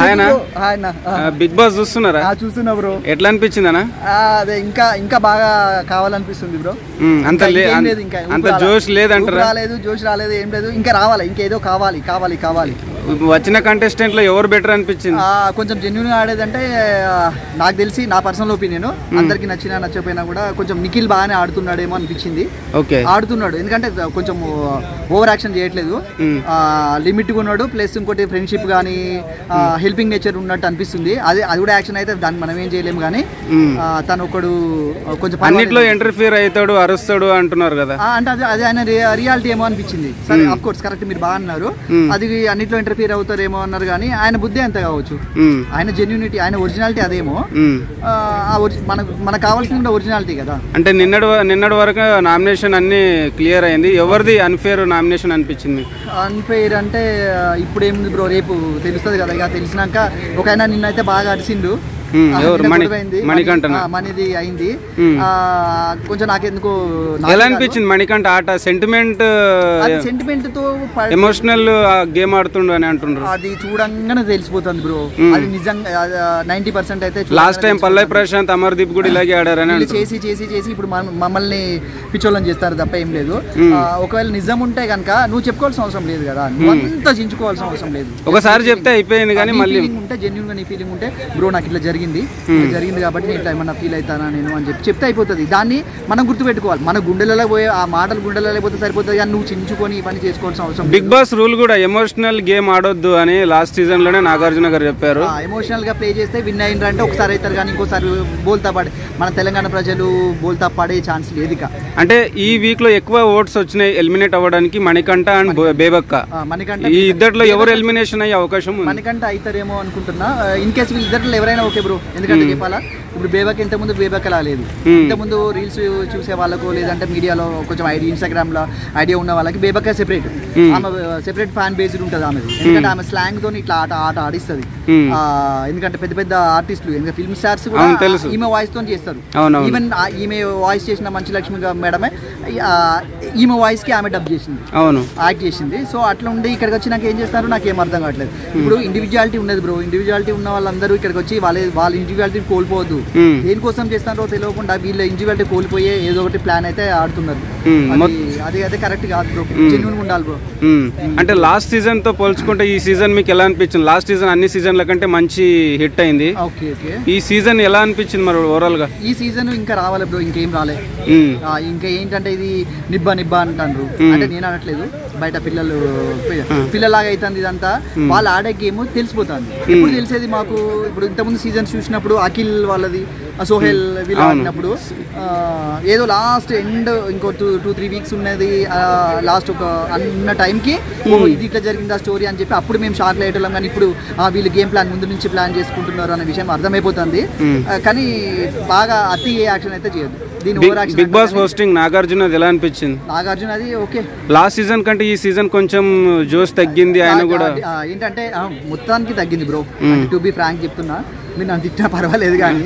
హాయనా hi అన్న ఆ, big boss చూస్తున్నారా ఆ, చూస్తున్నా బ్రో ఎట్లా అనిపించిందనా ఆ, అదే ఇంకా ఇంకా బాగా కావాలనిపిస్తుంది బ్రో ఉమ్, అంత ఇంకా లే- ఇంకేం లేదు ఇంకా అంత ఊపు రాలే. జోష్ లేదంటారా ఊపు రాలేదు జోష్ రాలేదు ఏం లేదు ఇంకా రావాలి ఇంకేదో కావాలి కావాలి కావాలి వచ్చిన కంటెస్టెంట్ లో ఎవరు బెటర్ అనిపించింది ఆ, కొంచెం జెన్యున్ గా ఆడేదంటే ఆ, నాకు తెలిసి నా పర్సనల్ ఒపీనియన్ అందరికి నచ్చినా నచ్చకపోయినా కూడా కొంచెం నిఖిల్ బాగానే ఆడుతున్నాడేమో అనిపించింది ఓకే ఆడుతున్నాడు ఎందుకంటే కొంచెం ఓవర్ యాక్షన్ చేయట్లేదు మ్మ్. లిమిట్ ఉన్నాడు ప్లస్ ఇంకోటి ఫ్రెండ్షిప్ కానీ హెల్పింగ్ నేచర్ ఉన్నట్టు అనిపిస్తుంది అది అది కూడా యాక్షన్ అయితే దాన్ని మనం ఏం చేయలేము కానీ మ్మ్. ఆ, తను ఒకడు కొంచెం అన్నిట్లో పర్వాలేదు. ఇంటర్ఫియర్ అవుతాడు అరుస్తాడు అంటున్నారు కదా ఆ, అంటే అది అది ఆయన రియాలిటీ ఏమో అనిపించింది సరే ఆఫ్ కోర్స్ కరెక్ట్ మీరు బాగా అన్నారు మ్మ్. అది అన్నిట్లో ఇంటర్ఫియర్ అవుతారేమో అన్నారు కానీ ఆయన బుద్ధి అంత కావచ్చు ఉమ్, ఆయన జెన్యూనిటీ ఆయన ఒరిజినాలిటీ అదేమో ఉమ్. ఆ, ఆ ఒరి- మనకు మనకు కావాల్సింది కూడా ఒరిజినాలిటీ కదా అంటే నిన్నటి వ- నిన్నటి వరకు నామినేషన్ అన్ని క్లియర్ అయింది ఎవరిది అన్ఫేర్ నామినేషన్ అనిపించింది అన్ఫెయిర్ అంటే ఆ, ఇప్పుడు ఏముంది బ్రో రేపు తెలుస్తుంది కదా ఇక తెలిసినాక ఒక ఆయన నిన్నైతే బాగా అరిసిండు మ్మ్, ఆ, ఎవరు? నిన్న మణి- గొడవ అయింది. మణికంఠనా? ఆ, మణిది అయింది మ్మ్. ఆ, కొంచెం నాకెందుకు నాకు ఎలా కాదు. అనిపించింది మణికంఠ ఆట సెంటిమెంట్ అది సెంటిమెంట్ తో ప- ఎమోషనల్ గేమ్ ఆడుతుండు అని అంటుండ్రు అది చూడంగానే తెలిసిపోతుంది బ్రో మ్మ్. అది నిజంగా నైన్టీ పర్సెంట్ అయితే లాస్ట్ టైం పల్లవి ప్రశాంత్ అమర్దీప్ కూడా ఇలాగే ఆడారని వీళ్ళు అంటారు చేసి చేసి చేసి ఇప్పుడు మన- మమ్మల్ని పిచ్చోళ్ళని చేస్తారు తప్ప ఏం లేదు మ్మ్. ఆ, ఒకవేళ నిజం ఉంటే కనుక నువ్వు చెప్పుకోవాల్సిన అవసరం లేదు కదా నువ్వు అంతా చించుకోవాల్సిన అవసరం లేదు ఒకసారి చెప్తే అయిపోయింది కానీ మళ్ళీ ఫీలింగ్ ఉంటే జెన్యున్ గా నీ ఫీలింగ్ ఉంటే బ్రో నాకు ఇట్లా జరిగింది ఇట్లా జరిగింది కాబట్టి నేను ఇట్లా ఏమన్నా ఫీల్ అవుతానా నేను అని చెప్పి చెప్తే అయిపోతుంది దాన్ని మనం గుర్తుపెట్టుకోవాలి మన గుండెలలో పోయే ఆ మాటలు గుండెలలో పోతే సరిపోతుంది కానీ నువ్వు చించుకొని ఇవన్నీ చేసుకోవాల్సిన అవసరం బిగ్ బాస్ రూల్ కూడా ఎమోషనల్ గేమ్ ఆడొద్దు అని లాస్ట్ సీజన్ లోనే నాగార్జున గారు చెప్పారు ఎమోషనల్ గా ప్లే చేస్తే విన్ అయినారంటే ఒకసారి అవుతారు కానీ ఇంకోసారి బోల్తా పడే మన తెలంగాణ ప్రజలు బోల్తా పడే ఛాన్స్ లేదు ఇక అంటే ఈ వీక్ లో ఎక్కువ ఓట్స్ వచ్చినాయి ఎలిమినేట్ అవ్వడానికి మణికంఠ అండ్ బో- బేబక్క ఆ, మనకంటే ఈ ఇద్దట్లో ఎవరు ఎలిమినేషన్ అయ్యే అవకాశం ఉంది మనకంటే అవుతారేమో అనుకుంటున్నా ఇన్ కేసు వీళ్ళిద్దరిలో ఎవరైనా ఓకే బ్రో ఎందుకంటే చెప్పాలా ఇప్పుడు బేబక్ ఇంతకుముందు బేబక్ అలా లేదు Hmm. ఇంతకుముందు రీల్స్ చూసే వాళ్ళకు లేదంటే మీడియాలో కొంచెం ఐడియా ఇన్స్టాగ్రామ్ లో ఐడియా ఉన్న వాళ్ళకి బేబక్ సెపరేట్ Hmm. ఆమె సెపరేట్ ఫ్యాన్ బేస్డ్ ఉంటుంది ఆమె ఎందుకంటే ఆమె స్లాంగ్ తో ఇట్లా ఆట ఆట ఆడిస్తుంది Hmm. ఎందుకంటే పెద్ద పెద్ద ఆర్టిస్టులు ఇంకా ఫిల్మ్ స్టార్స్ కూడా అవును, తెలుసు. ఈమె వాయిస్ తో చేస్తారు అవునవును. ఈవెన్ ఈమె వాయిస్ చేసిన మంచు లక్ష్మి గా- మేడమే ఆ, ఈమె వాయిస్ కి ఆమె డబ్ చేసింది అవును యాక్ట్ చేసింది సో అట్లా ఉండి ఇక్కడికి వచ్చి నాకు ఏం చేస్తారు నాకు ఏం అర్థం కావట్లేదు ఇప్పుడు ఇండివిజువాలిటీ ఉన్నది బ్రో ఇండివిజువాలిటీ ఉన్న వాళ్ళందరూ ఇక్కడికి వచ్చి వాళ్ళ వాళ్ళ ఇండివిజువాలిటీని కోల్పోవద్దు Hmm. దేనికోసం చేస్తారో తెలియకుండా వీళ్ళ ఇండివిజువాలిటీ కోల్పోయే ఏదో ఒకటి ప్లాన్ అయితే ఆడుతున్నారు Hmm. అది అది అయితే కరెక్ట్ కాదు బ్రో జెన్యున్ ఉండాలి బ్రో ఉమ్. అంటే లాస్ట్ సీజన్ తో పోల్చుకుంటే ఈ సీజన్ మీకు ఎలా అనిపించింది లాస్ట్ సీజన్ అన్ని సీజన్ల కంటే మంచి హిట్ అయింది ఓకే ఓకే ఈ సీజన్ ఎలా అనిపించింది మరి ఓవరాల్ గా ఈ సీజన్ ఇంకా రావాలి బ్రో ఇంకేం రాలే ఉమ్. ఆ, ఇంకా ఏంటంటే ఇది నిబ్బా నిబ్బా అంటారు అంటే నేను అనట్లేదు బయట పిల్లలు పి- పిల్లలాగా అవుతుంది ఇదంతా వాళ్ళు ఆడే గేమ్ తెలిసిపోతుంది ఎప్పుడు తెలిసేది మాకు ఇప్పుడు ఇంతకుముందు సీజన్స్ చూసినప్పుడు అఖిల్ వాళ్ళది ఆ సోహెల్ వీళ్ళు ఆడినప్పుడు ఆ, ఏదో లాస్ట్ ఎండ్ ఇంకో టూ టూ త్రీ వీక్స్ ఉన్నది లాస్ట్ ఒక అన్న టైంకి ఓ ఇది ఇట్లా జరిగింది ఆ స్టోరీ అని చెప్పి అప్పుడు మేము షాక్ అయ్యేటోళ్ళం కానీ ఇప్పుడు ఆ, వీళ్ళు గేమ్ ప్లాన్ ముందు నుంచి ప్లాన్ చేసుకుంటున్నారు అనే విషయం అర్థమైపోతుంది ఆ, కానీ బాగా అతి యాక్షన్ అయితే చేయదు దీని big over action Bigg Boss hosting Nagarjuna ఎలా అనిపించింది నాగార్జున అది ఓకే లాస్ట్ సీజన్ కంటే ఈ సీజన్ కొంచెం జోస్ తగ్గింది ఆయన కూడా ఆ, ఏంటంటే ఆ, మొత్తానికి తగ్గింది బ్రో టు బి ఫ్రాంక్ చెప్తున్నా మీరు నన్ను తిట్టినా పర్వాలేదు కానీ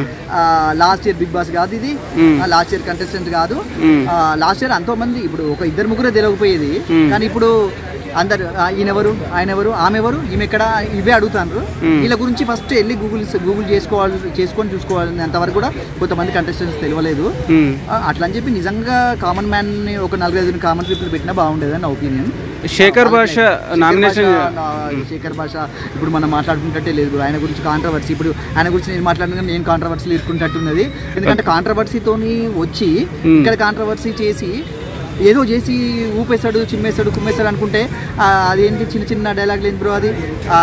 లాస్ట్ ఇయర్ బిగ్ బాస్ కాదు ఇది లాస్ట్ ఇయర్ కంటెస్టెంట్ కాదు లాస్ట్ ఇయర్ ఎంతో మంది ఇప్పుడు ఒక ఇద్దరు ముగ్గురే తెలియకపోయేది కానీ ఇప్పుడు అందరు ఆ, ఈయనెవరు ఆయన ఎవరు ఆమె ఎవరు ఈమె ఎక్కడ ఇవే అడుగుతారు వీళ్ళ గురించి ఫస్ట్ వెళ్ళి గూగుల్ గూగుల్ చేసుకోవాలి చేసుకొని చూసుకోవాలి అంతవరకు కూడా కొంతమంది కంటెస్టెంట్స్ తెలియలేదు ఉమ్. ఆ, అట్లా అని చెప్పి నిజంగా కామన్ మ్యాన్ ని ఒక నలుగురు ఐదు కామన్ పీపుల్ పెట్టినా బాగుండేది నా ఒపీనియన్ శేఖర్ భాష నామినేషన్ శేఖర్ భాష ఇప్పుడు మనం మాట్లాడుకుంటే లేదు ఆయన గురించి కాంట్రవర్సీ ఇప్పుడు ఆయన గురించి నేను మాట్లాడుతున్నా నేను కాంట్రవర్సీలు ఇరుకుంటున్నది ఎందుకంటే కాంట్రవర్సీతోని వచ్చి ఇక్కడ కాంట్రవర్సీ చేసి ఏదో చేసి ఊపేశాడు చిమ్మేశాడు కుమ్మేశాడు అనుకుంటే ఆ, అదేంటి చిన్న చిన్న డైలాగ్ లేదు బ్రో అది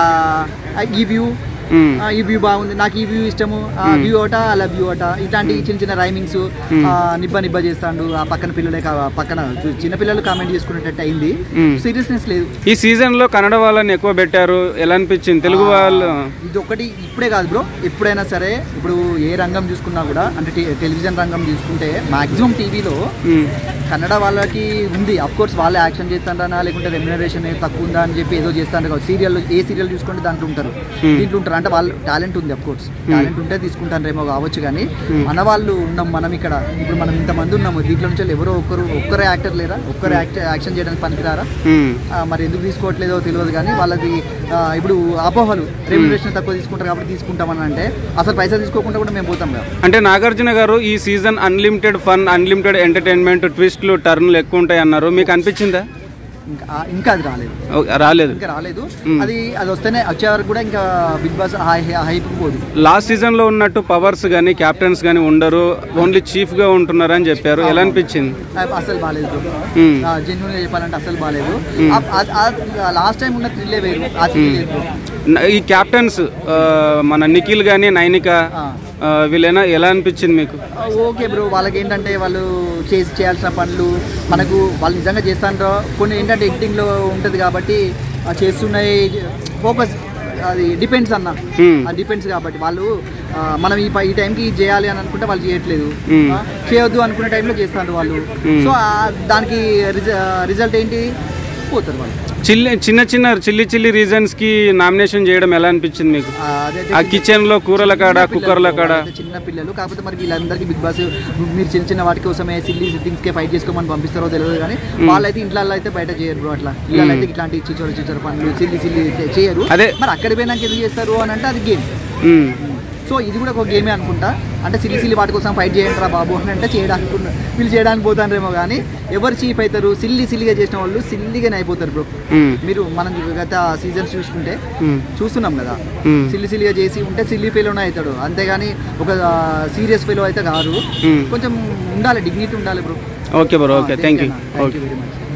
ఈ వ్యూ ఉమ్. ఆ, ఈ వ్యూ బాగుంది నాకు ఈ వ్యూ ఇష్టము ఆ వ్యూ అట ఆ లవ్ యూ అట ఇట్లాంటి చిన్న చిన్న రైమింగ్స్ నిబ్బ నిబ్బ చేస్తాడు ఆ పక్కన పిల్లలే కా- పక్కన చూ- చిన్న పిల్లలు కామెంట్ చేసుకునేటట్టు అయింది మ్మ్. సీరియస్నెస్ లేదు ఈ సీజన్ లో కన్నడ వాళ్ళని ఎక్కువ పెట్టారు ఎలా అనిపించింది తెలుగు వాళ్ళు ఇది ఒకటి ఇప్పుడే కాదు బ్రో ఎప్పుడైనా సరే ఇప్పుడు ఏ రంగం చూసుకున్నా కూడా అంటే టె- టెలివిజన్ రంగం చూసుకుంటే మాక్సిమం టీవీలో ఉమ్. కన్నడ వాళ్ళకి ఉంది అఫ్ కోర్స్ వాళ్ళే యాక్షన్ చేస్తారా లేకుంటే రెమ్యునరేషన్ తక్కువ ఉందా అని చెప్పి ఏదో చేస్తాను కదా సీరియల్ ఏ సీరియల్ చూసుకుంటే దాంట్లో ఉంటారు Hmm. దీంట్లో ఉంటారు అంటే వాళ్ళు టాలెంట్ ఉంది అఫ్ కోర్స్ టాలెంట్ ఉంటే తీసుకుంటారేమో కావచ్చు కానీ మన వాళ్ళు ఉన్నాం మనం ఇక్కడ ఇప్పుడు మనం ఇంతమంది ఉన్నాము దీంట్లో నుంచి ఎవరో ఒక్కరు ఒక్కరే యాక్టర్ లేరా ఒక్కరే యాక్ట్ యాక్షన్ చేయడానికి పనికిరారా ఉమ్. ఆ, మరి ఎందుకు తీసుకోవట్లేదో తెలియదు కానీ వాళ్ళది ఆ, ఇప్పుడు అపోహలు రెమ్యునరేషన్ తక్కువ తీసుకుంటారు కాబట్టి తీసుకుంటామని అంటే అసలు పైసా తీసుకోకుండా కూడా మేము పోతాం కదా అంటే నాగార్జున గారు ఈ season unlimited fun unlimited entertainment ట్విస్ట్లు టర్న్లు ఎక్కువ ఉంటాయి అన్నారు మీకు అనిపించిందా ఇంకా ఆ, ఇంకా అది రాలేదు ఓ, రాలేదు ఇంకా రాలేదు మ్మ్. అది అది వస్తేనే వచ్చే వరకు కూడా ఇంకా బిగ్ బాస్ హైప్ పోదు లాస్ట్ సీజన్ లో ఉన్నట్టు పవర్స్ కానీ క్యాప్టెన్స్ కానీ ఉండరు ఓన్లీ చీఫ్ గా ఉంటున్నారు అని చెప్పారు ఎలా అనిపించింది ఆ, అసలు బాగాలేదు మ్మ్. జెన్యున్ చెప్పాలంటే అసలు బాగాలేదు లాస్ట్ టైం ఉన్న థ్రిల్లే వేరు ఆ థ్రిల్ లేదు న- ఈ క్యాప్టెన్స్ ఆ, మన నిఖిల్ కానీ నైనిక ఆ. ఆ, వీళ్ళైనా ఎలా అనిపించింది మీకు ఆ, ఓకే బ్రో వాళ్ళకి ఏంటంటే వాళ్ళు చేసి చేయాల్సిన పనులు మనకు వాళ్ళు నిజంగా చేస్తారో కొన్ని ఏంటంటే ఎడిటింగ్లో ఉంటుంది కాబట్టి ఆ చేస్తున్నాయి ఫోకస్ అది డిపెండ్స్ అన్న Hmm. అది డిపెండ్స్ కాబట్టి వాళ్ళు ఆ, మనం ఈ ప- ఈ టైంకి ఇది చేయాలి అని అనుకుంటే వాళ్ళు చేయట్లేదు Hmm. ఆ, చేయొద్దు అనుకునే టైంలో చేస్తారు వాళ్ళు Hmm. సో ఆ, దానికి రిజల్ట్ ఏంటి పోతారు వాళ్ళు చిల్లి చిన్న చిన్న చిల్లి చిల్లి రీజన్స్ కి నామినేషన్ చేయడం ఎలా అనిపించింది మీకు ఆ, అదైతే ఆ కిచెన్ లో కూరల కాడ చిన్న కుక్కర్ల పిల్లలు, కాడ వాళ్ళైతే చిన్న పిల్లలు కాకపోతే మరి వీళ్ళందరికీ బిగ్ బాస్ మీరు చిన్న చిన్న వాటి కోసమే సిల్లీ థింగ్స్ కే ఫైట్ చేసుకోమని పంపిస్తారో తెలియదు కానీ వాళ్ళైతే ఇంట్లో అయితే బయట చేయరు బ్రో అట్లా ఇళ్ళలో అయితే ఇట్లాంటి చిచ్చోరు చిచ్చోరు పనులు సిల్లి సిల్లి చేయరు అదే. మరి అక్కడ పోయినాక ఎందుకు చేస్తారు అని అంటే అది గేమ్ ఉమ్. సో ఇది కూడా ఒక గేమే అనుకుంటా అంటే సిల్లి సిల్లి వాటి కోసం ఫైట్ చేయండి రా బాబు అని అంటే చేయడానికి ఉన్న- వీళ్ళు చేయడానికి పోతారేమో కానీ ఎవరు చీప్ అవుతారు సిల్లి సిల్లిగా చేసిన వాళ్ళు సిల్లిగానే అయిపోతారు బ్రో ఉమ్. మీరు మనం గత సీజన్స్ చూసుకుంటే ఉమ్. చూస్తున్నాం కదా ఉమ్. సిల్లి సిల్లిగా చేసి ఉంటే సిల్లి ఫెయిల్లోనే అవుతాడు అంతేగాని ఒక సీరియస్ ఫెయిల్ అయితే కాదు ఉమ్. కొంచెం ఉండాలి డిగ్నిటీ ఉండాలి bro okay bro okay thank you thank okay you very much